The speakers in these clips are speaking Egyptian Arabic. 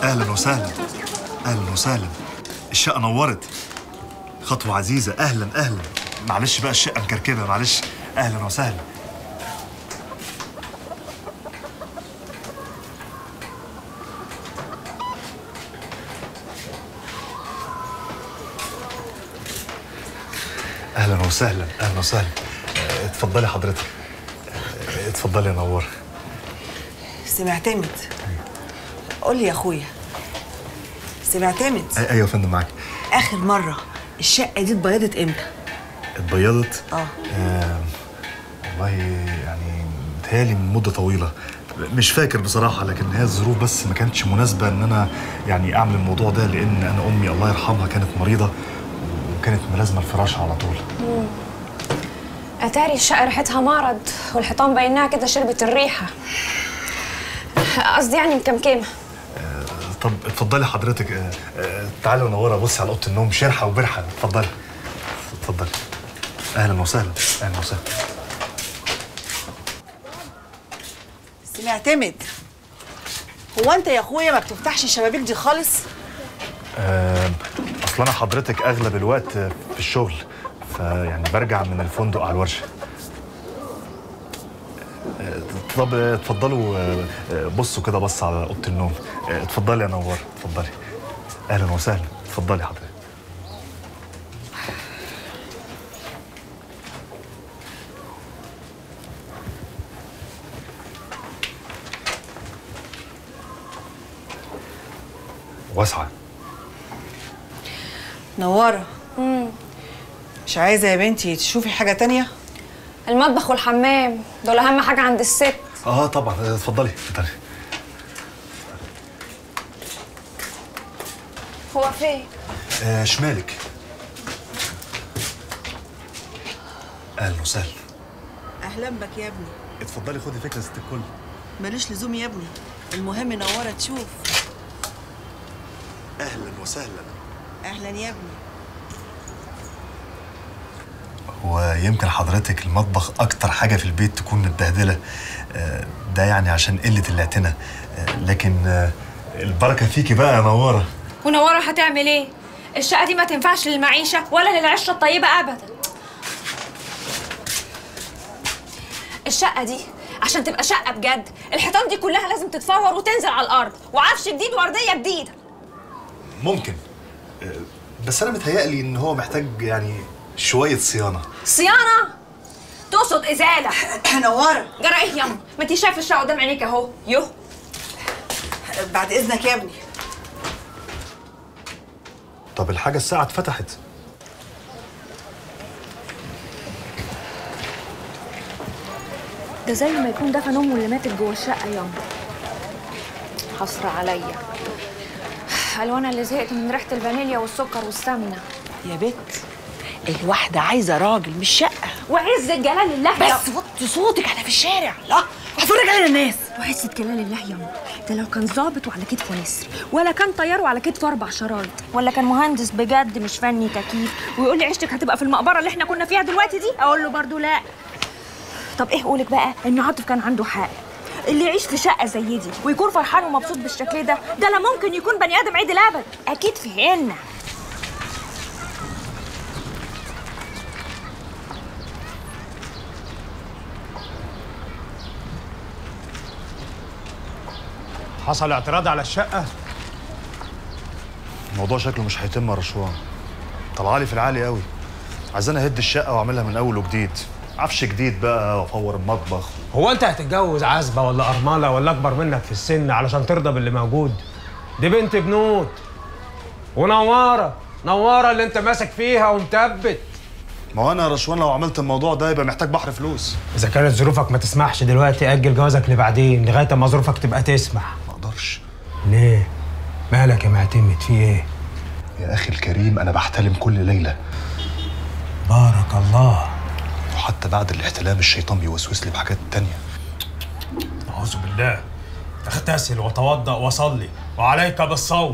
اهلا وسهلا اهلا وسهلا الشقه نورت خطوه عزيزه اهلا اهلا معلش بقى الشقه مكركبه معلش اهلا وسهلا اهلا وسهلا اهلا وسهلا آه، اتفضلي حضرتك آه، اتفضلي يا نور سمعتمد قول لي يا اخويا سمعتمد أي- ايوه يا فندم معاك اخر مره الشقه دي اتبيضت امتى اتبيضت اه آه والله يعني متهيألي من مدة طويلة مش فاكر بصراحة لكن هي الظروف بس ما كانتش مناسبة إن أنا يعني أعمل الموضوع ده لأن أنا أمي الله يرحمها كانت مريضة وكانت ملازمة الفراش على طول اتاري الشقه ريحتها مرض والحيطان بايناها كده شربت الريحه قصدي يعني مكمكمه طب اتفضلي حضرتك آه، آه، تعالي ونورة بصي على أوضة النوم شرحة وبرحة اتفضلي اتفضلي أهلا وسهلا أهلا وسهلا سمعتمد هو انت يا اخويا ما بتفتحش الشبابيك دي خالص آه، اصل انا حضرتك اغلب الوقت في الشغل فيعني برجع من الفندق على الورشه آه، طب آه، اتفضلوا آه، آه، بصوا كده بص على اوضه النوم آه، اتفضلي يا نور اتفضلي اهلا وسهلا اتفضلي حضرتك واسعه نواره مش عايزه يا بنتي تشوفي حاجه تانية المطبخ والحمام دول اهم حاجه عند الست اه طبعا آه، اتفضلي اتفضلي هو فين آه شمالك اهلا وسهلا اهلا بك يا ابني اتفضلي خدي فكره ست الكل ملوش لزوم يا ابني المهم نوره تشوف اهلا وسهلا اهلا يا ابني هو يمكن حضرتك المطبخ اكتر حاجه في البيت تكون متبهدله آه، ده يعني عشان قله الاعتناء آه، لكن آه، البركه فيكي بقى يا نوره ونوره هتعمل ايه الشقه دي ما تنفعش للمعيشه ولا للعشره الطيبه ابدا الشقه دي عشان تبقى شقه بجد الحيطان دي كلها لازم تتفور وتنزل على الارض وعفش جديد وارضيه جديده ممكن آه، بس انا متهيألي ان هو محتاج يعني شويه صيانه صيانه تقصد ازاله نوره جرى ايه ياما ما انت شايف الشقه قدام عينيك اهو يو بعد اذنك يا ابني طب الحاجه الساعه اتفتحت ده زي ما يكون دفن امه اللي ماتت جوه الشقه ياما حسره عليا قالوا انا اللي زهقت من ريحه الفانيليا والسكر والسمنه يا بت الواحده عايزه راجل مش شقه وعز جلال الله يا- بس وطي صوتك احنا في الشارع لا هتفرج على الناس وعزة جلال الله ياما ده لو كان ظابط وعلى كتفه نسر ولا كان طيار وعلى كتفه اربع شرايط ولا كان مهندس بجد مش فني تكييف ويقول لي عيشتك هتبقى في المقبره اللي احنا كنا فيها دلوقتي دي اقول له برضو لا طب ايه قولك بقى ان عاطف كان عنده حق اللي يعيش في شقه زي دي ويكون فرحان ومبسوط بالشكل ده ده لا ممكن يكون بني ادم عيد الابد اكيد فهمنا حصل اعتراض على الشقة الموضوع شكله مش هيتم يا رشوان طلعالي في العالي قوي عايزين اهد الشقه واعملها من اول وجديد عفش جديد بقى وافور المطبخ هو انت هتتجوز عزبة ولا أرملة ولا أكبر منك في السن علشان ترضى باللي موجود دي بنت بنوت ونوارة نوارة اللي انت ماسك فيها ومثبت ما هو انا يا رشوان لو عملت الموضوع ده يبقى محتاج بحر فلوس إذا كانت ظروفك ما تسمحش دلوقتي أجل جوازك لبعدين لغاية ما ظروفك تبقى تسمح ما اقدرش ليه؟ مالك يا معتمد في إيه؟ يا اخي الكريم انا بحتلم كل ليله بارك الله وحتى بعد الاحتلام الشيطان بيوسوس لي بحاجات تانية أعوذ بالله اغتسل وتوضأ وصلي وعليك بالصوم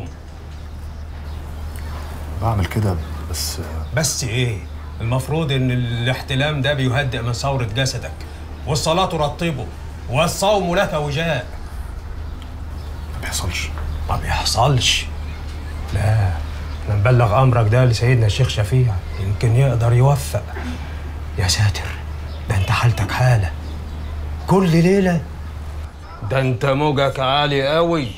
بعمل كده بس بس ايه المفروض ان الاحتلام ده بيهدئ من ثورة جسدك والصلاة ترطبه والصوم لك وجاء ما بيحصلش ما بيحصلش لا انا مبلغ امرك ده لسيدنا الشيخ شفيع يمكن يقدر يوفق يا ساتر ده انت حالتك حاله كل ليله ده انت موجك عالي قوي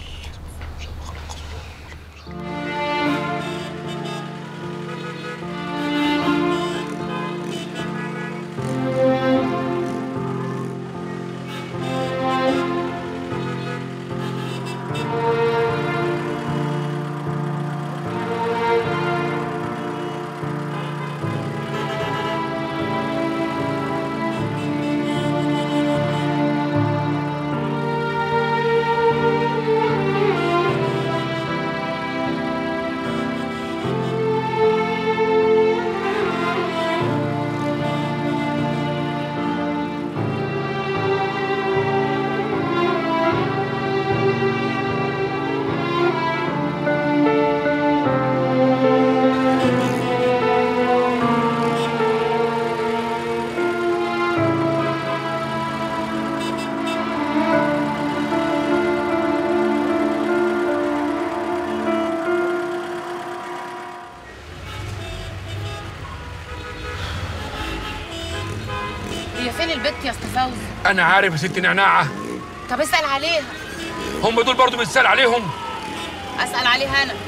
هي فين البت يا اسطى فوزي انا عارف يا ست نعناعه طب اسال عليها هم دول برضو بنسال عليهم اسال عليها انا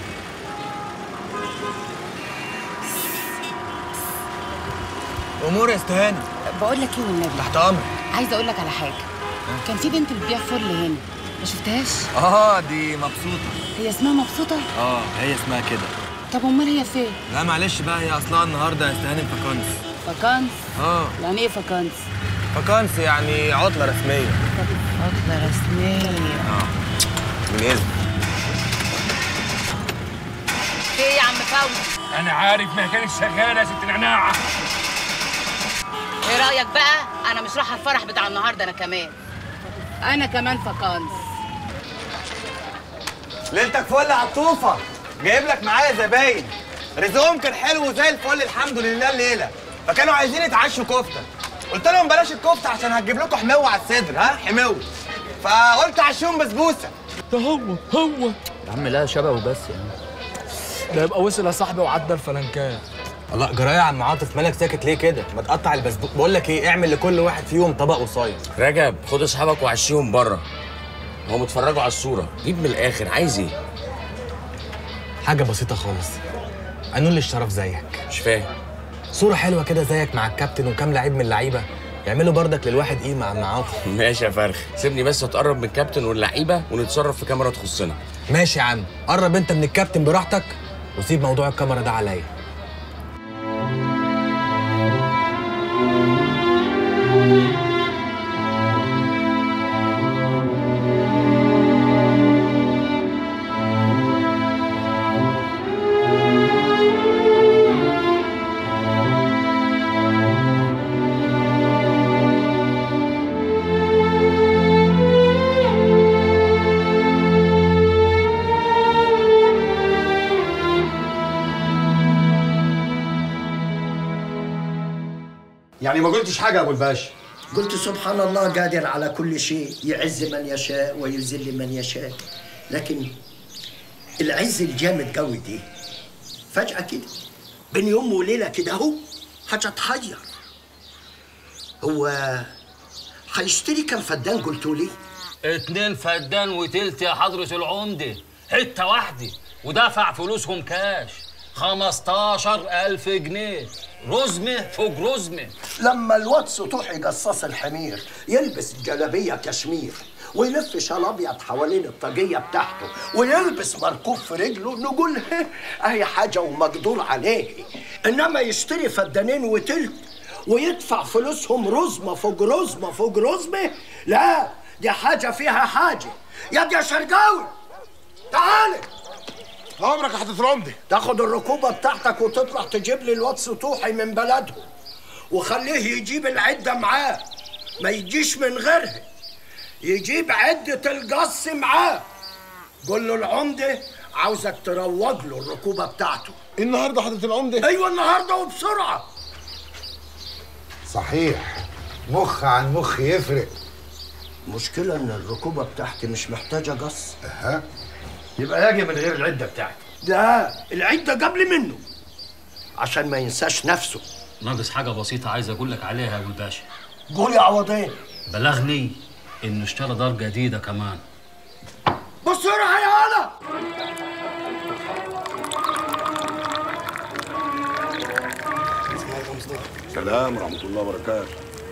امور يا استهاني بقول لك ايه والنبي تحت امرك عايزه اقول لك على حاجه كان في بنت بتبيع فل هنا ما شفتهاش اه دي مبسوطه هي اسمها مبسوطه اه هي اسمها كده طب امال هي فين لا معلش بقى هي اصلها النهارده يا استهاني فاكانس فاكانس اه يعني ايه فاكانس فاكانس يعني عطله رسميه عطله رسميه من اذن في ايه يا عم فوزي انا عارف ما كانت شغاله يا ست نعناعه ايه رايك بقى انا مش رايحه الفرح بتاع النهارده انا كمان انا كمان فاكانس ليلتك فل عطوفه جايب لك معايا زباين رزقهم كان حلو زي الفل الحمد لله الليله فكانوا عايزين يتعشوا كفته قلت لهم بلاش الكفته عشان هتجيب لكم حمو على الصدر ها حمو فقلت عشوهم بسبوسه ده هو هو يا عم لا شبهه بس يعني ده يبقى وصل يا صاحبي وعدى الفلنكات الله جرايه يا عم عاطف مالك ساكت ليه كده ما تقطع البسبوسه بقول لك ايه اعمل لكل واحد فيهم طبق قصير رجب خد اصحابك وعشيهم بره هم اتفرجوا على الصوره جيب من الاخر عايز ايه حاجه بسيطه خالص انول الشرف زيك مش فاهم صوره حلوه كده زيك مع الكابتن وكام لعيب من اللعيبه يعملوا بردك للواحد قيمه يا عم عاطف ماشي يا فرخ سيبني بس اتقرب من الكابتن واللعيبه ونتصرف في كاميرا تخصنا ماشي يا عم قرب انت من الكابتن براحتك وسيب موضوع الكاميرا ده عليا يعني ما قلتش حاجه يا ابو الباشا قلت سبحان الله قادر على كل شيء يعز من يشاء ويذل من يشاء لكن العز الجامد قوي دي فجأة كده بين يوم وليلة كده اهو حاجة تحير هو هيشتري كم فدان قلتوا لي؟ اتنين فدان وتلت يا حضرة العمدة حتة واحدة ودفع فلوسهم كاش خمستاشر ألف جنيه رزمة فوق رزمة لما الواد سطوح يقصص الحمير يلبس جلابية كشمير ويلف شال ابيض حوالين الطاقية بتاعته ويلبس مركوب في رجله نقول هه، اهي حاجة ومقدور عليه انما يشتري فدانين وتلت ويدفع فلوسهم رزمة فوق رزمة فوق رزمة لا دي حاجة فيها حاجة يا دي يا شرقاوي تعالي عمرك يا حضرة العمده تاخد الركوبة بتاعتك وتطلع تجيب لي الواد سطوحي من بلدهم وخليه يجيب العدة معاه ما يجيش من غيرها يجيب عدة القص معاه قول له العمدة عاوزك تروج له الركوبة بتاعته النهارده حضرة العمده ايوه النهارده وبسرعة صحيح مخ عن مخ يفرق المشكلة إن الركوبة بتاعتي مش محتاجة قص ها يبقى يجي من غير العده بتاعتي لا العدة قبل منه عشان ما ينساش نفسه ناقص حاجه بسيطه عايز اقول لك عليها يا ابو الباشا قول يا عوضين بلغني انه اشترى دار جديده كمان بسرعة يا أنا سلام ورحمه الله وبركاته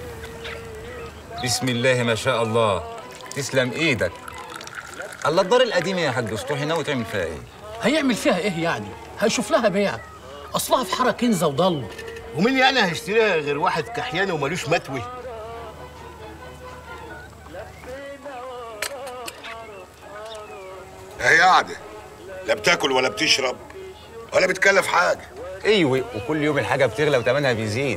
بسم الله ما شاء الله تسلم ايدك الله الدار القديمه يا حاج اسطوحي ناوي تعمل فيها ايه هيعمل فيها ايه يعني؟ هيشوف لها بيع اصلها في حاره كنزه وضلمه ومين يعني هيشتريها غير واحد كحيان ومالوش متوي هي قاعدة لا بتاكل ولا بتشرب ولا بتكلف حاجة ايوه وكل يوم الحاجه بتغلى وثمنها بيزيد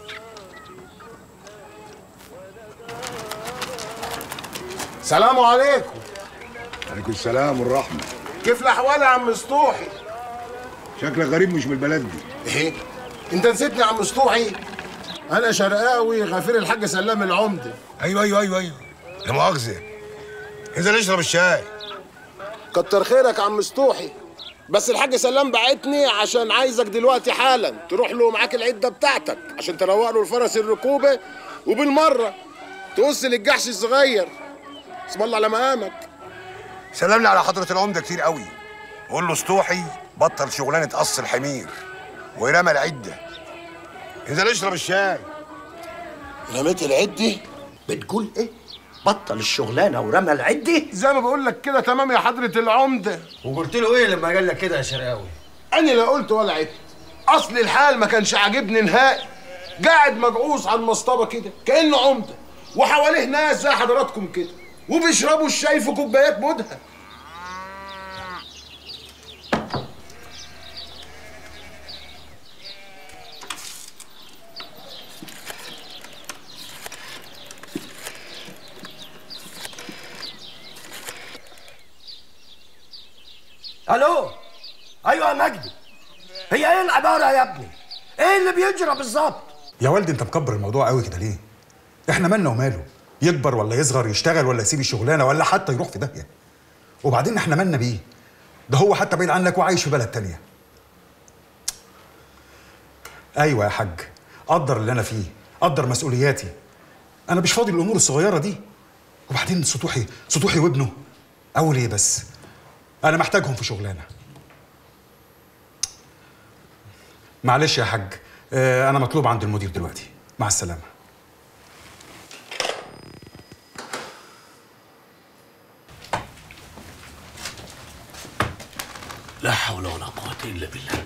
سلام عليكم عليكم السلام والرحمة كيف الاحوال يا عم سطوحي شكلك غريب مش من البلد دي ايه انت نسيتني يا عم سطوحي انا شرقاوي غفير الحاج سلام العمده ايوه ايوه ايوه ايوه لا مؤاخذة انزل اشرب الشاي كتر خيرك يا عم سطوحي بس الحاج سلام بعتني عشان عايزك دلوقتي حالا تروح له معاك العده بتاعتك عشان تروق له الفرس الركوبه وبالمره تقص للجحش الصغير اسم الله على مقامك سلم لي على حضرة العمدة كتير قوي قول له سطوحي بطل شغلانة قص الحمير ورمى العدة انزل اشرب الشاي رميت العدة بتقول ايه بطل الشغلانة ورمى العدة زي ما بقول لك كده تمام يا حضرة العمدة وقلت له ايه لما قال لك كده يا شرقاوي أنا لا قلت ولا عدت أصل الحال ما كانش عاجبني نهائي قاعد مجعوص على المصطبة كده كأنه عمدة وحواليه ناس زي حضراتكم كده وبيشربوا الشاي في كوبايات مدهن الو ايوه يا مجدي هي ايه العبارة يا ابني ايه اللي بيجرى بالظبط يا والدي انت مكبر الموضوع قوي كده ليه؟ احنا مالنا وماله؟ يكبر ولا يصغر يشتغل ولا يسيب الشغلانه ولا حتى يروح في داهيه. وبعدين احنا مالنا بيه؟ ده هو حتى بعيد عنك وعايش في بلد تانية. ايوه يا حاج قدر اللي انا فيه، قدر مسؤولياتي. انا مش فاضي للامور الصغيره دي. وبعدين سطوحي سطوحي وابنه اقول ايه بس؟ انا محتاجهم في شغلانه. معلش يا حاج آه، انا مطلوب عند المدير دلوقتي مع السلامه لا حول ولا قوة إلا بالله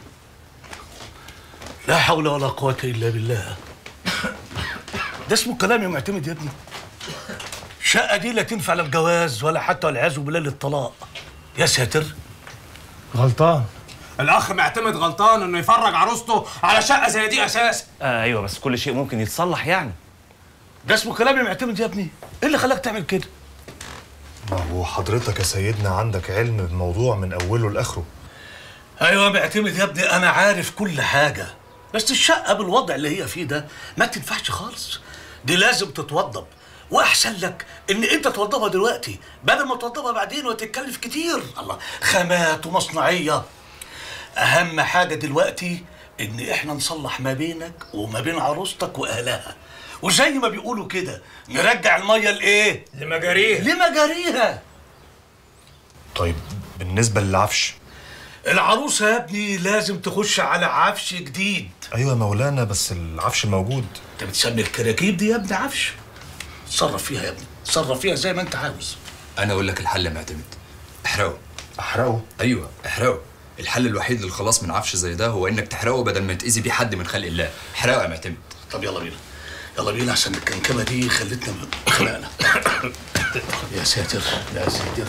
لا حول ولا قوة إلا بالله ده اسمه كلام يا معتمد يا ابني الشقة دي لا تنفع للجواز ولا حتى والعياذ بالله للطلاق يا ساتر غلطان الاخ معتمد غلطان انه يفرج عروسته على شقه زي دي اساسا آه ايوه بس كل شيء ممكن يتصلح يعني ده اسمه كلام يا معتمد يا ابني ايه اللي خلاك تعمل كده ما هو حضرتك يا سيدنا عندك علم بالموضوع من اوله لاخره ايوه معتمد يا ابني انا عارف كل حاجه بس الشقه بالوضع اللي هي فيه ده ما تنفعش خالص دي لازم تتوضب واحسن لك ان انت توضبها دلوقتي بدل ما توضبها بعدين وتتكلف كتير الله خامات ومصنعيه اهم حاجه دلوقتي ان احنا نصلح ما بينك وما بين عروستك واهلها وزي ما بيقولوا كده نرجع الميه لايه لمجاريها لمجاريها طيب بالنسبه للعفش العروسه يا ابني لازم تخش على عفش جديد ايوه يا مولانا بس العفش موجود انت بتسمي الكراكيب دي يا ابني عفش تصرف فيها يا ابني تصرف فيها زي ما انت عاوز انا اقول لك الحل يا معتمد احرقه احرقه ايوه احرقه الحل الوحيد للخلاص من عفش زي ده هو انك تحرقه بدل ما تاذي بيه حد من خلق الله احرقه يا معتمد طب يلا بينا يلا بينا عشان الكنكبه دي خلتنا خلقنا يا ساتر يا ساتر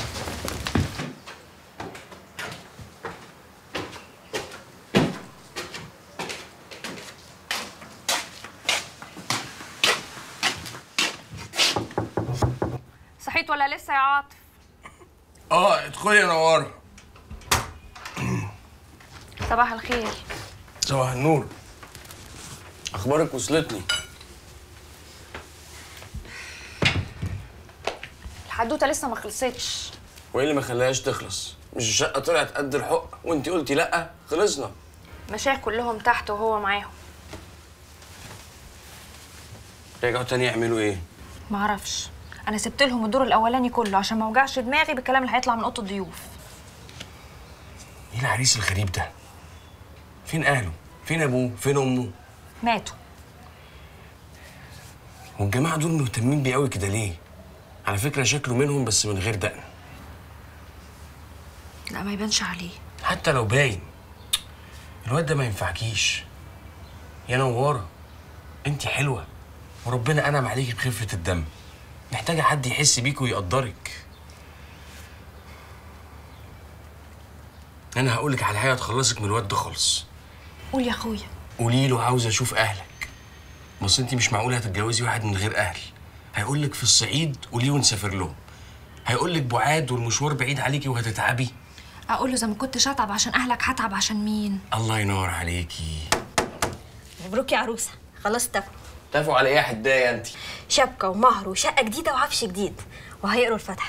صحيت ولا لسه يا عاطف اه ادخلي يا نوار صباح الخير صباح النور اخبارك وصلتني الحدوته لسه ما خلصتش وايه اللي ما خلاهاش تخلص مش الشقه طلعت قد الحق وانت قلتي لا خلصنا مشايخ كلهم تحت وهو معاهم رجعوا تاني يعملوا ايه معرفش انا سبت لهم الدور الاولاني كله عشان ما اوجعش دماغي بالكلام اللي هيطلع من اوضه الضيوف ايه العريس الغريب ده فين اهله فين ابوه فين امه ماتوا والجماعه دول مهتمين بيه قوي كده ليه على فكره شكله منهم بس من غير دقن لا ما يبانش عليه حتى لو باين الواد ده ما ينفعكيش يا نواره انت حلوه وربنا انعم عليكي بخفه الدم محتاجه حد يحس بيك ويقدرك انا هقولك على حاجه تخلصك من الواد ده خالص قول يا اخويا قولي له عاوز اشوف اهلك بس انت مش معقوله هتتجوزي واحد من غير اهل هيقول لك في الصعيد قوليه ونسافر لهم هيقول لك بعاد والمشوار بعيد عليكي وهتتعبي اقول له زي ما كنتش هتعب عشان اهلك هتعب عشان مين الله ينور عليكي مبروك يا عروسه خلاص اتفقوا اتفقوا على ايه يا حدايه انت شبكه ومهر وشقه جديده وعفش جديد وهيقروا الفاتحه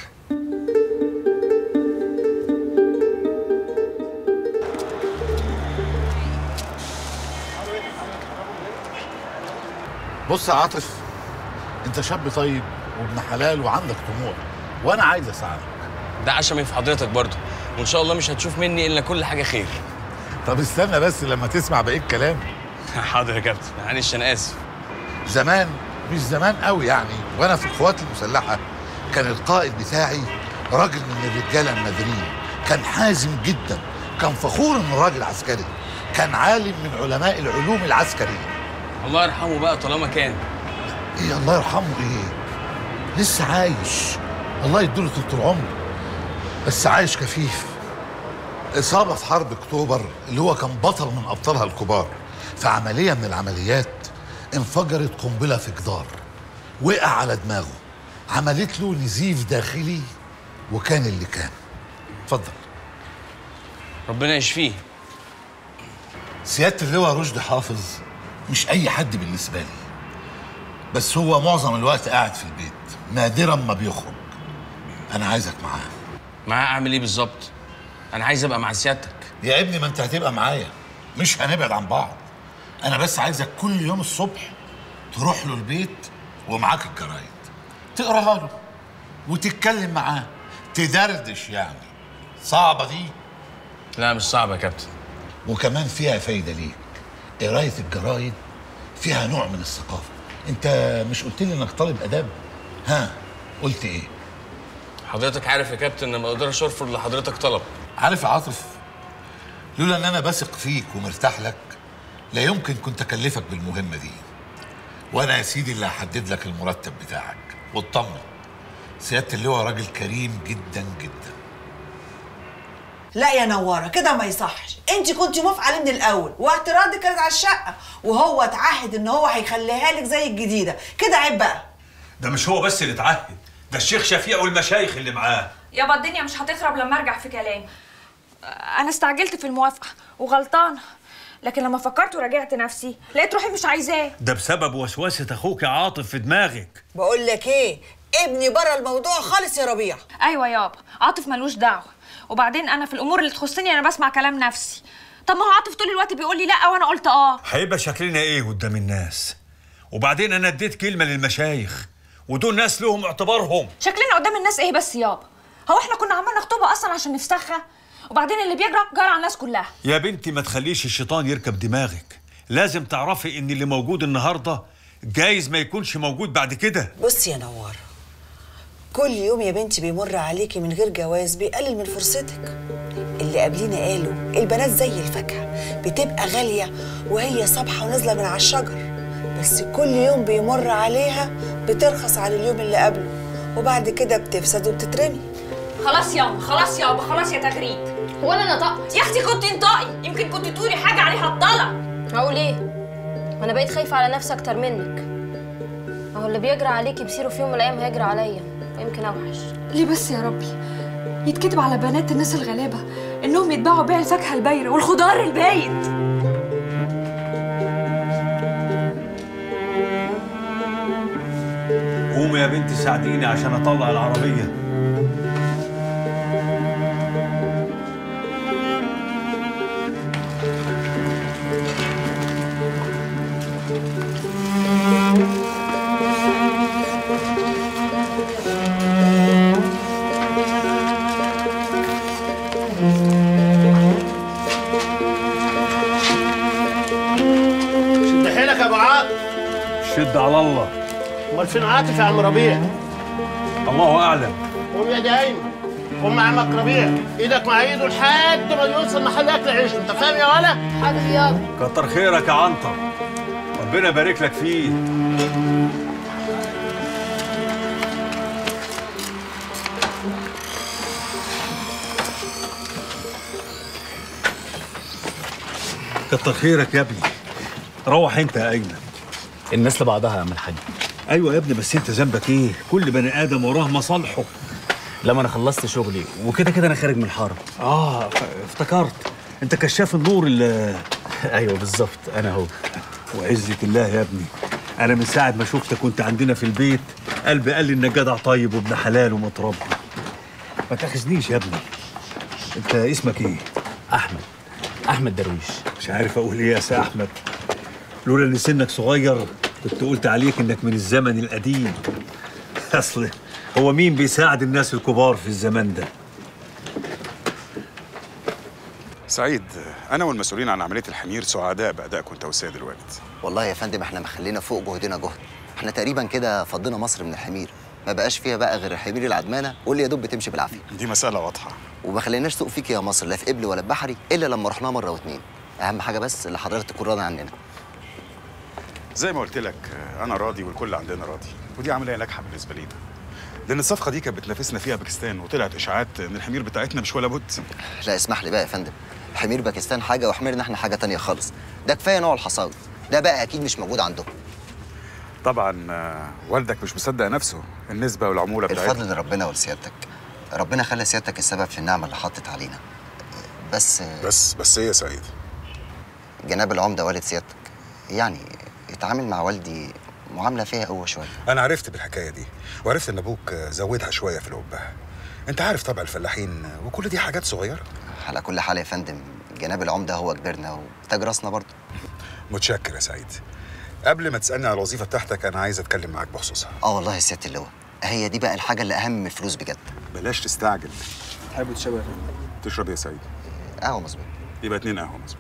بص يا عاطف انت شاب طيب وابن حلال وعندك طموح وانا عايز اساعدك ده عشمي في حضرتك برضه وان شاء الله مش هتشوف مني الا كل حاجه خير طب استنى بس لما تسمع بقيه الكلام حاضر يا كابتن معلش انا اسف زمان مش زمان قوي يعني وانا في القوات المسلحه كان القائد بتاعي راجل من الرجاله النادرين كان حازم جدا كان فخور انه راجل عسكري كان عالم من علماء العلوم العسكريه الله يرحمه بقى طالما كان ايه الله يرحمه ايه لسه عايش الله يديله طول العمر بس عايش كفيف إصابة في حرب أكتوبر اللي هو كان بطل من أبطالها الكبار في عملية من العمليات انفجرت قنبلة في جدار وقع على دماغه عملت له نزيف داخلي وكان اللي كان اتفضل ربنا يشفيه سيادة اللواء رشدي حافظ مش أي حد بالنسبة لي بس هو معظم الوقت قاعد في البيت نادرا ما بيخرج أنا عايزك معاه معاه اعمل ايه بالظبط انا عايز ابقى مع سيادتك يا ابني ما انت هتبقى معايا مش هنبعد عن بعض انا بس عايزك كل يوم الصبح تروح له البيت ومعاك الجرايد تقراها له وتتكلم معاه تدردش يعني صعبه دي لا مش صعبه يا كابتن وكمان فيها فايده ليك قرايه الجرايد فيها نوع من الثقافه انت مش قلت لي انك طالب اداب ها قلت ايه حضرتك عارف يا كابتن ان ما اقدرش ارفض لحضرتك طلب عارف يا عاطف لولا ان انا بثق فيك ومرتاح لك لا يمكن كنت اكلفك بالمهمه دي وانا يا سيدي اللي هحدد لك المرتب بتاعك واطمن سياده اللواء راجل كريم جدا جدا لا يا نواره كده ما يصحش انت كنت موافقه عليه من الاول واعتراضك كانت على الشقه وهو اتعهد ان هو هيخليها لك زي الجديده كده عيب بقى ده مش هو بس اللي اتعهد ده الشيخ شفيع والمشايخ اللي معاه يابا الدنيا مش هتخرب لما ارجع في كلامي انا استعجلت في الموافقه وغلطانه لكن لما فكرت وراجعت نفسي لقيت روحي مش عايزاه ده بسبب وسوسة اخوك يا عاطف في دماغك بقول لك ايه ابني بره الموضوع خالص يا ربيع ايوه يابا عاطف ملوش دعوه وبعدين انا في الامور اللي تخصني انا بسمع كلام نفسي طب ما هو عاطف طول الوقت بيقول لي لا وانا قلت اه هيبقى شكلنا ايه قدام الناس وبعدين انا اديت كلمة للمشايخ ودول ناس لهم اعتبارهم شكلنا قدام الناس ايه بس يابا هو احنا كنا عمالنا نخطبها اصلا عشان نفسخها وبعدين اللي بيجرى جرى على الناس كلها يا بنتي ما تخليش الشيطان يركب دماغك لازم تعرفي ان اللي موجود النهارده جايز ما يكونش موجود بعد كده بصي يا نواره كل يوم يا بنتي بيمر عليكي من غير جواز بيقلل من فرصتك اللي قبلينا قالوا البنات زي الفاكهه بتبقى غاليه وهي صبحه ونازله من على الشجر بس كل يوم بيمر عليها بترخص عن اليوم اللي قبله وبعد كده بتفسد وبتترمي خلاص يابا خلاص يابا خلاص يا تغريد هو انا نطقت يا اختي كنت انطقي يمكن كنت تقولي حاجه عليها الطلع هقول ايه ما انا بقيت خايفه على نفسي اكتر منك اهو اللي بيجرى عليكي بصيره في يوم من الايام هيجرى عليا ويمكن اوحش ليه بس يا ربي يتكتب على بنات الناس الغلابه انهم يتباعوا بيع الفاكهه البايره والخضار البايت قومي يا بنتي ساعديني عشان اطلع العربيه شد حيلك يا ابو عاطف شد على الله امال فين عاطف يا عم ربيع الله اعلم قوم يا دايما قوم مع عمك ربيع ايدك مع ايده لحد ما يوصل محل اكل عيش انت فاهم يا ولا حاضر يابا كتر خيرك يا عنتر ربنا يبارك لك فيه كتر خيرك يا ابني روح انت يا ايمن الناس لبعضها يا عم الحاج ايوه يا ابني بس انت ذنبك ايه كل بني ادم وراه مصالحه لما انا خلصت شغلي وكده كده انا خارج من الحاره اه ف- افتكرت انت كشاف النور اللي ايوه بالظبط انا هو وعزة الله يا ابني انا من ساعه ما شفتك وانت عندنا في البيت قلبي قال لي انك جدع طيب وابن حلال ومتربي ما تاخذنيش يا ابني انت اسمك ايه احمد احمد درويش مش عارف اقول ايه يا سي احمد لولا ان سنك صغير كنت قلت عليك انك من الزمن القديم اصل هو مين بيساعد الناس الكبار في الزمان ده سعيد انا والمسؤولين عن عمليه الحمير سعداء بادائك وانت والسيد الوالد والله يا فندم احنا مخلينا فوق جهدنا جهد احنا تقريبا كده فضينا مصر من الحمير ما بقاش فيها بقى غير الحمير العدمانه واللي يا دوب بتمشي بالعافيه دي مساله واضحه وما خليناش سوق فيك يا مصر لا في قبل ولا في بحري الا لما رحناها مره واتنين اهم حاجه بس اللي حضرتك تكون راضي عننا زي ما قلت لك انا راضي والكل عندنا راضي ودي عمليه ناجحه بالنسبه لينا لان الصفقه دي كانت بتنافسنا فيها باكستان وطلعت اشاعات ان الحمير بتاعتنا مش ولا بد لا اسمح لي بقى يا فندم حمير باكستان حاجه وحميرنا احنا حاجه تانية خالص ده كفايه نوع الحصاوي ده بقى اكيد مش موجود عندهم طبعا آه، والدك مش مصدق نفسه النسبه والعموله بتاعتنا الفضل لربنا ولسيادتك ربنا خلى سيادتك السبب في النعمه اللي حطت علينا بس بس بس ايه يا سعيد جناب العمده والد سيادتك يعني اتعامل مع والدي معامله فيها قوه شويه انا عرفت بالحكايه دي وعرفت ان ابوك زودها شويه في القبه انت عارف طبع الفلاحين وكل دي حاجات صغيره على كل حال يا فندم جناب العمده هو كبرنا وتاج راسنا برضه متشكر يا سعيد قبل ما تسالني على الوظيفه بتاعتك انا عايز اتكلم معاك بخصوصها اه والله يا سياده اللواء هي دي بقى الحاجه اللي اهم من الفلوس بجد بلاش تستعجل تحب تشرب تشرب إيه يا سعيد قهوه مظبوط يبقى اتنين قهوه مظبوط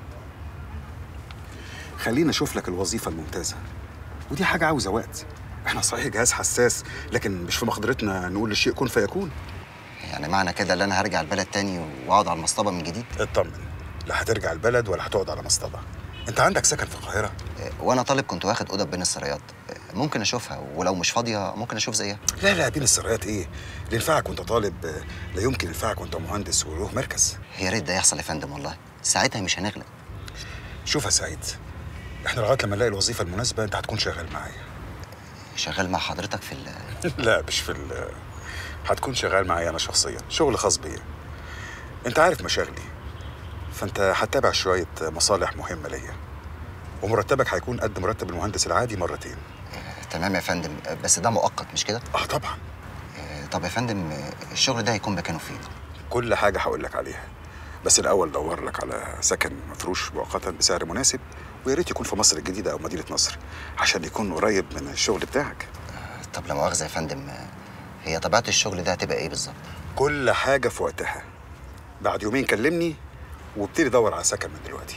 خلينا اشوف لك الوظيفه الممتازه ودي حاجه عاوزه وقت احنا صحيح جهاز حساس لكن مش في مقدرتنا نقول للشيء كن فيكون يعني معنى كده ان انا هرجع البلد تاني واقعد على المصطبه من جديد اطمن لا هترجع البلد ولا هتقعد على مصطبه انت عندك سكن في القاهره وانا طالب كنت واخد اوضه بين السرايات ممكن اشوفها ولو مش فاضيه ممكن اشوف زيها لا لا بين السرايات ايه اللي ينفعك وانت طالب آه، لا يمكن ينفعك وانت مهندس وله مركز يا ريت ده يحصل يا فندم والله ساعتها مش هنغلب شوف يا سعيد احنا لغايه لما نلاقي الوظيفه المناسبه انت هتكون شغال معايا شغال مع حضرتك في ال لا مش في ال هتكون شغال معايا انا شخصيا شغل خاص بيا انت عارف مشاغلي فانت هتتابع شويه مصالح مهمه ليا ومرتبك هيكون قد مرتب المهندس العادي مرتين تمام يا فندم بس ده مؤقت مش كده اه طبعا طب يا فندم الشغل ده هيكون مكانه فين كل حاجه هقول لك عليها بس الاول دور لك على سكن مفروش مؤقتا بسعر مناسب ويا ريت يكون في مصر الجديده او مدينه نصر عشان يكون قريب من الشغل بتاعك طب لا مؤاخذه يا فندم هي طبيعه الشغل ده هتبقى ايه بالظبط كل حاجه في وقتها بعد يومين كلمني وابتدي دور على سكن من دلوقتي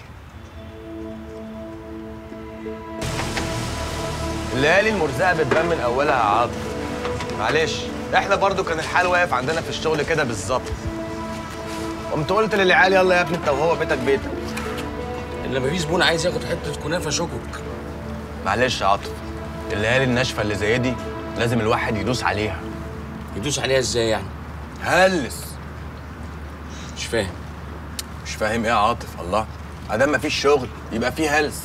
الليالي المرزقه بتبان من اولها يا عاطف معلش احنا برضو كان الحال واقف عندنا في الشغل كده بالظبط قمت قلت للعيال يلا يا ابني انت وهو بيتك بيتك اللي مفيش زبون عايز ياخد حته كنافه شكك معلش يا عاطف الليالي الناشفه اللي زي دي لازم الواحد يدوس عليها يدوس عليها ازاي يعني هلس مش فاهم مش فاهم ايه يا عاطف الله ادام مفيش شغل يبقى فيه هلس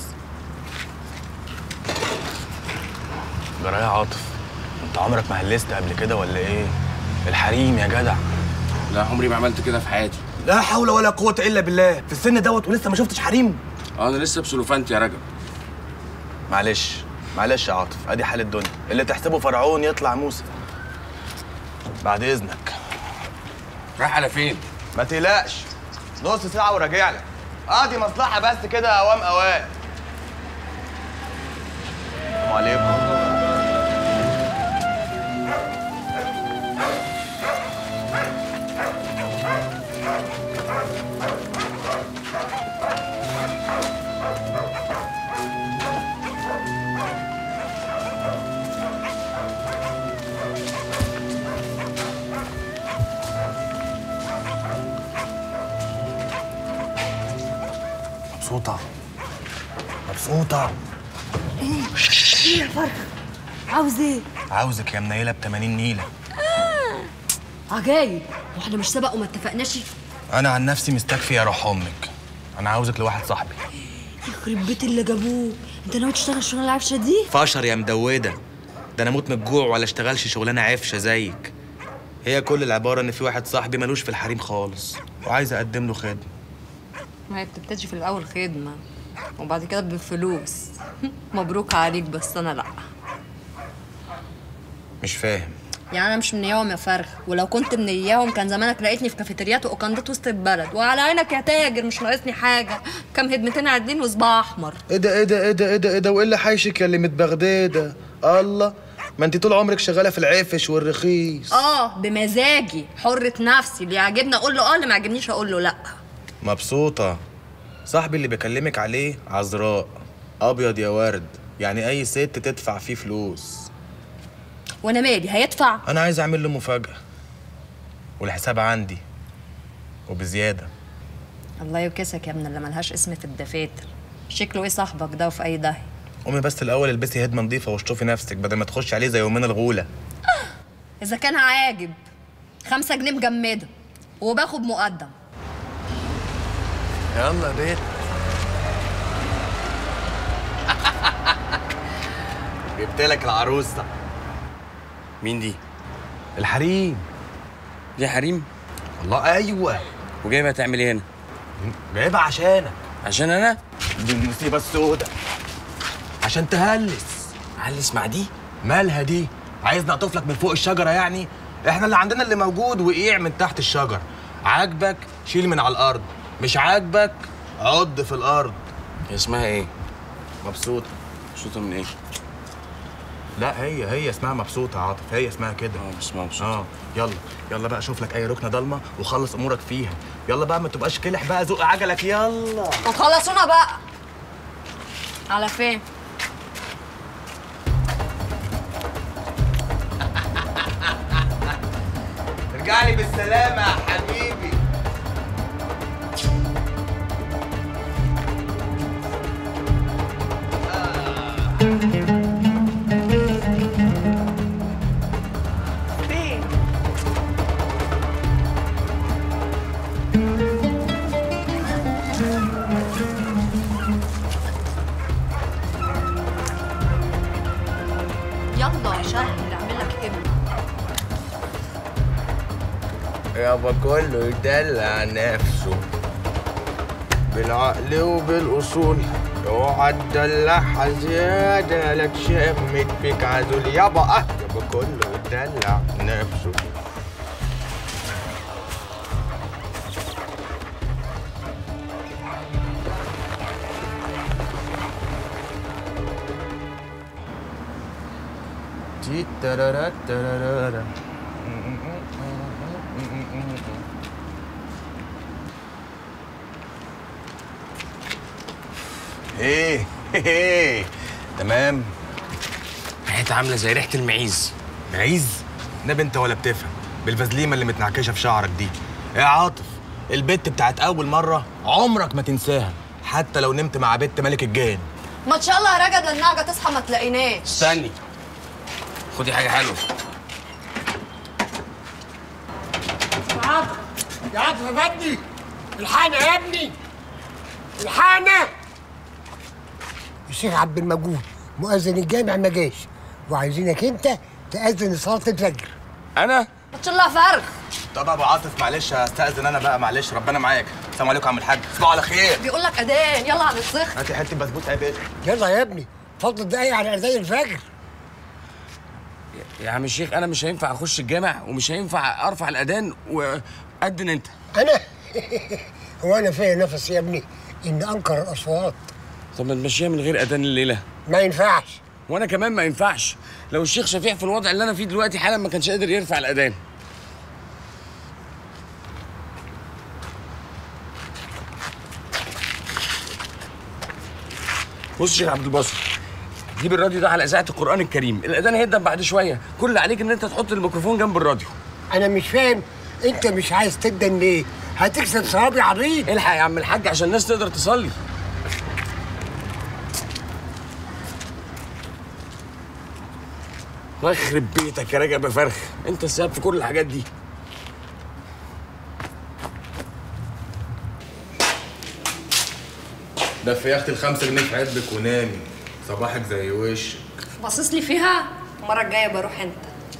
جرى يا عاطف انت عمرك ما هلست قبل كده ولا ايه الحريم يا جدع لا عمري ما عملت كده في حياتي لا حول ولا قوه الا بالله في السن دوت ولسه ما شفتش حريم انا لسه بسلوفانت يا رجب معلش معلش يا عاطف ادي حال الدنيا اللي تحسبه فرعون يطلع موسى بعد اذنك رايح على فين ما تقلقش نص ساعه وراجع لك اه دي مصلحه بس كده اوام اوان السلام عليكم مبسوطة مبسوطة ايه ايه يا فرخ عاوز ايه عاوزك يا منيلة ب 80 نيلة عجايب واحنا مش سبق وما اتفقناش أنا عن نفسي مستكفي يا روح أمك أنا عاوزك لواحد صاحبي يخرب بيت اللي جابوه انت ناوي تشتغل الشغلانه العفشه دي فشر يا مدودة ده انا موت من الجوع ولا اشتغلش شغلانه عفشه زيك هي كل العباره ان في واحد صاحبي ملوش في الحريم خالص وعايز اقدم له خدمه ما هي بتبتدي في الأول خدمة وبعد كده بفلوس مبروك عليك بس أنا لأ مش فاهم يعني أنا مش من إياهم يا فرخ ولو كنت من إياهم كان زمانك لقيتني في كافيتريات وأوكندات وسط البلد وعلى عينك يا تاجر مش ناقصني حاجة كام هدمتين عادين وصباع أحمر ايه ده ايه ده ايه ده ايه ده ايه ده وايه اللي حايشك يا اللي متبغداده الله ما انت طول عمرك شغاله في العفش والرخيص آه بمزاجي حرة نفسي اللي يعجبني أقول له آه اللي ما يعجبنيش أقول له لأ مبسوطه صاحبي اللي بكلمك عليه عذراء ابيض يا ورد يعني اي ست تدفع فيه فلوس وأنا مالي هيدفع انا عايز اعمل له مفاجاه والحساب عندي وبزياده الله يوكسك يا ابن اللي ملهاش اسم في الدفاتر شكله ايه صاحبك ده وفي اي داهيه قومي بس الاول البسي هدمه نظيفه واشطفي نفسك بدل ما تخشي عليه زي يومين الغوله اذا كان عاجب خمسة جنيه مجمده وباخد مقدم يلا بيت جبت لك العروسه مين دي الحريم دي حريم والله ايوه وجايبها تعمل ايه هنا جايبها عشانك عشان انا دي المصيبه السوداء عشان تهلس هلس مع دي مالها دي عايز نقطف لك من فوق الشجره يعني احنا اللي عندنا اللي موجود وقيع من تحت الشجر عاجبك شيل من على الارض مش عاجبك عض في الارض هي اسمها ايه مبسوطه مبسوطه من ايه لا هي هي اسمها مبسوطه يا عاطف هي اسمها كده اه اسمها مبسوطه اه يلا يلا بقى شوف لك اي ركنه ضلمه وخلص امورك فيها يلا بقى ما تبقاش كلح بقى زق عجلك يلا وخلصونا بقى على فين ارجع لي بالسلامه يا حبيبي فين يلا شهر اعمل لك ابن يابا كله يدلع نفسه بالعقل وبالاصول اوعى تدلعها زيادة لا تشمت فيك عزول يابا اه يابا كله يدلع نفسه تي ترارا ترارا ايه ايه تمام ريحتها عامله زي ريحه المعيز معيز نبي انت ولا بتفهم بالفازليمه اللي متنعكشه في شعرك دي يا عاطف البت بتاعت اول مره عمرك ما تنساها حتى لو نمت مع بنت ملك الجان ما ان شاء الله يا رجب للنعجه تصحى ما تلاقيناش استني خدي حاجه حلوه يا عاطف يا عاطف يا بدني الحقنا يا ابني الحقنا الشيخ عبد المجود مؤذن الجامع ما جاش وعايزينك انت تأذن صلاة الفجر انا ما شاء الله فرخ طب ابو عاطف معلش هستأذن انا بقى معلش ربنا معاك السلام عليكم يا عم الحاج تصبحوا على خير بيقول لك اذان يلا على الصخر هاتي حته بسبوسه يا باشا يلا يا ابني فضل دقايق على اذان الفجر يا عم الشيخ انا مش هينفع اخش الجامع ومش هينفع ارفع الاذان وادن انت انا هو انا فيا نفس يا ابني ان انكر الاصوات طب ما تمشيها من غير اذان الليله ما ينفعش وانا كمان ما ينفعش لو الشيخ شفيع في الوضع اللي انا فيه دلوقتي حالا ما كانش قادر يرفع الاذان بص يا شيخ عبد الباسط جيب الراديو ده على اذاعه القران الكريم الاذان هيبدا بعد شويه كل اللي عليك ان انت تحط الميكروفون جنب الراديو انا مش فاهم انت مش عايز تدن ليه هتكسب صوابي عريض الحق يا عم الحاج عشان الناس تقدر تصلي الله يخرب بيتك يا راجل بفرخ انت السبب في كل الحاجات دي ده في يخت الخمسة جنيه في عدك ونامي صباحك زي وش باصص لي فيها المره الجايه بروح انت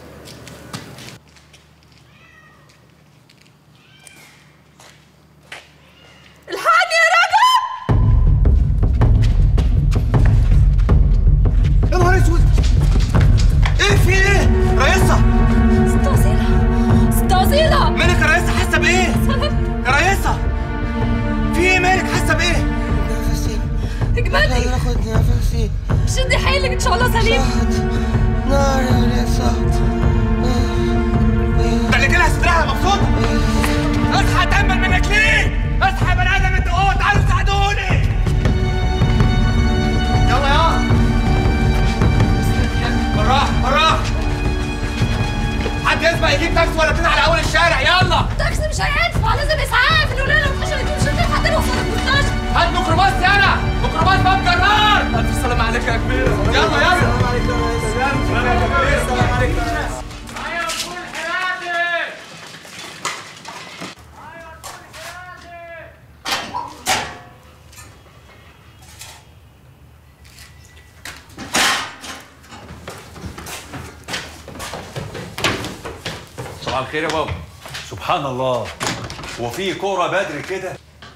الحقني يا رجل يا نهار اسود ايه في ايه؟ رئيسة استاذيلة استاذيلة مالك يا رئيسة حاسة بايه؟ يا رئيسة في ايه مالك حاسة بايه؟ اجمدي اخد نفسي شدي حيلك ان شاء الله سليم نار يا ولاد صوت ده اللي كده هستريح مبسوطة اصحى اتأمل منك ليه؟ اصحى يا بني ادم انت اوه تعالوا ساعدوني يلا يا بالراحة بالراحة حد يسبق يجيب تاكسي ولا اتنين على اول الشارع يلا التاكسي مش هينفع لازم اسعاف نقول لهم مش هنجيب مش هنلحق نوصل المستشفى هات ميكروباص يلا ميكروباص باب جرار الف سلام عليك يا كبير يلا يلا صباح الخير يا بابا سبحان الله هو في كوره بدري كده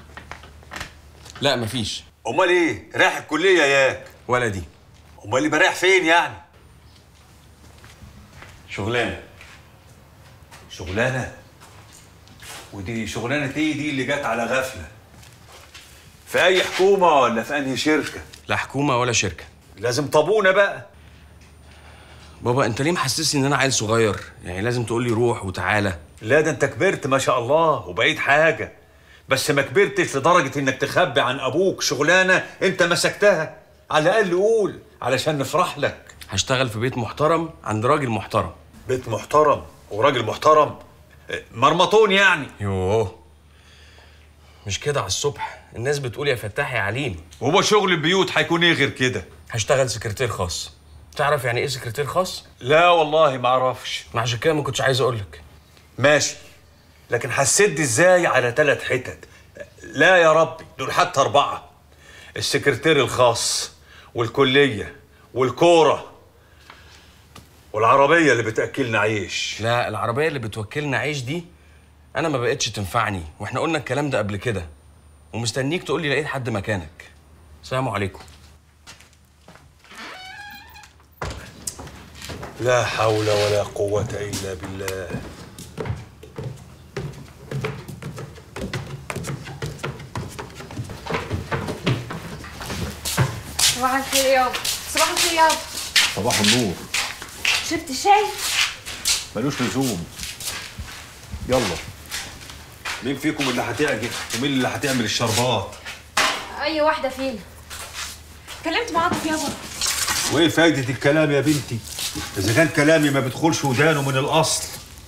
لا مفيش امال ايه رايح الكليه ياك ولا دي امال اللي رايح فين يعني شغلانه شغلانه ودي شغلانه ايه دي اللي جت على غفله في اي حكومه ولا في انهي شركه لا حكومه ولا شركه لازم طابونه بقى بابا انت ليه محسسني ان انا عيل صغير يعني لازم تقول لي روح وتعالى لا ده انت كبرت ما شاء الله وبقيت حاجه بس ما كبرتش لدرجه انك تخبي عن ابوك شغلانه انت مسكتها على الاقل قول علشان نفرح لك هشتغل في بيت محترم عند راجل محترم بيت محترم وراجل محترم مرمطون يعني يوه مش كده على الصبح الناس بتقول يا فتاح يا عليم وهو شغل البيوت هيكون ايه غير كده هشتغل سكرتير خاص تعرف يعني ايه سكرتير خاص لا والله ما اعرفش ما عشان كده ما كنتش عايز اقول لك ماشي لكن هتسد ازاي على ثلاث حتت لا يا ربي دول حتى اربعه السكرتير الخاص والكليه والكوره والعربيه اللي بتاكلنا عيش لا العربيه اللي بتوكلنا عيش دي انا ما بقتش تنفعني واحنا قلنا الكلام ده قبل كده ومستنيك تقول لي لقيت حد مكانك سلام عليكم لا حول ولا قوه الا بالله صباح الخير يابا صباح الخير يابا صباح النور شربت شاي ملوش لزوم يلا مين فيكم اللي هتعجب ومين اللي هتعمل الشربات اي واحده فينا كلمت مع عاطف يابا وايه فايده الكلام يا بنتي اذا كان كلامي ما بيدخلش ودانه من الاصل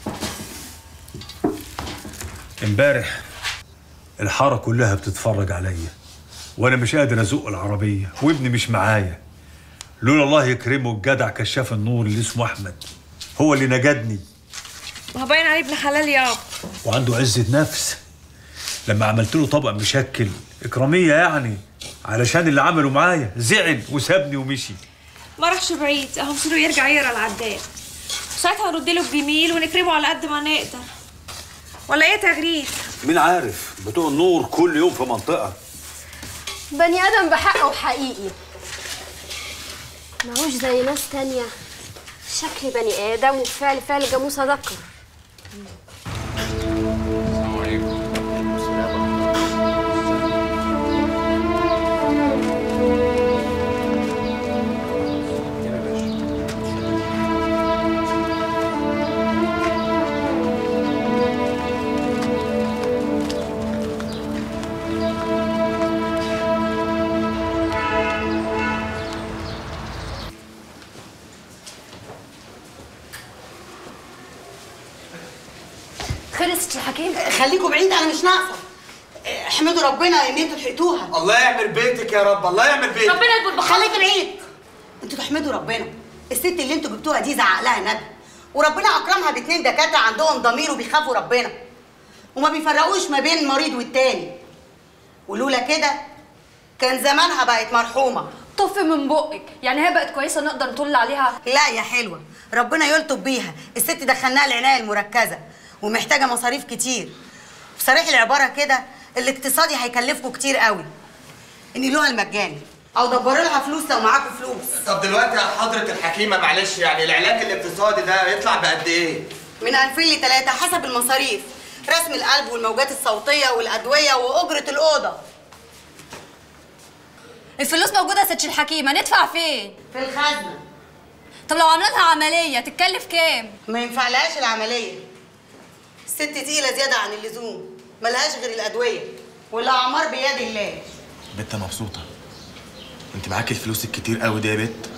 امبارح الحاره كلها بتتفرج عليا وانا مش قادر ازق العربيه وابني مش معايا لولا الله يكرمه الجدع كشاف النور اللي اسمه احمد هو اللي نجدني ما هو باين عليه ابن حلال يابا وعنده عزة نفس لما عملت له طبق مشكل إكرامية يعني علشان اللي عمله معايا زعل وسابني ومشي ما راحش بعيد اهو مصيره يرجع يقرا العداد ساعتها نرد له بجميل ونكرمه على قد ما نقدر ولا ايه تغريد مين عارف بتوع النور كل يوم في منطقة بني ادم بحق وحقيقي ماهوش زي ناس تانية شكل بني آدم وفعل فعل جاموسة ذكر خلصت يا حكيم خليكم بعيد انا مش ناقصه احمدوا ربنا ان انتوا لحقتوها الله يعمل بيتك يا رب الله يعمل بيتك ربنا يكبر بخليك بعيد انتوا تحمدوا ربنا الست اللي انتوا جبتوها دي زعق لها ندى وربنا اكرمها باتنين دكاتره عندهم ضمير وبيخافوا ربنا وما بيفرقوش ما بين المريض والتاني ولولا كده كان زمانها بقت مرحومه طف من بقك يعني هي بقت كويسه نقدر نطل عليها لا يا حلوه ربنا يلطف بيها الست دخلناها العنايه المركزه ومحتاجه مصاريف كتير بصريح العباره كده الاقتصادي هيكلفكم كتير قوي انقلوها المجاني او دبروا لها فلوس لو معاكم فلوس طب دلوقتي يا حضرة الحكيمة معلش يعني العلاج الاقتصادي ده يطلع بقد ايه؟ من 2000 ل 3 حسب المصاريف رسم القلب والموجات الصوتيه والادويه واجره الاوضه الفلوس موجوده يا ست الحكيمه ندفع فين في الخزنه طب لو عملنا لها عمليه تتكلف كام ما ينفعلهاش العمليه الست تقيله زياده عن اللزوم ملهاش غير الادويه والاعمار بيد الله بنت مبسوطة انت معاكي الفلوس الكتير قوي دي يا بت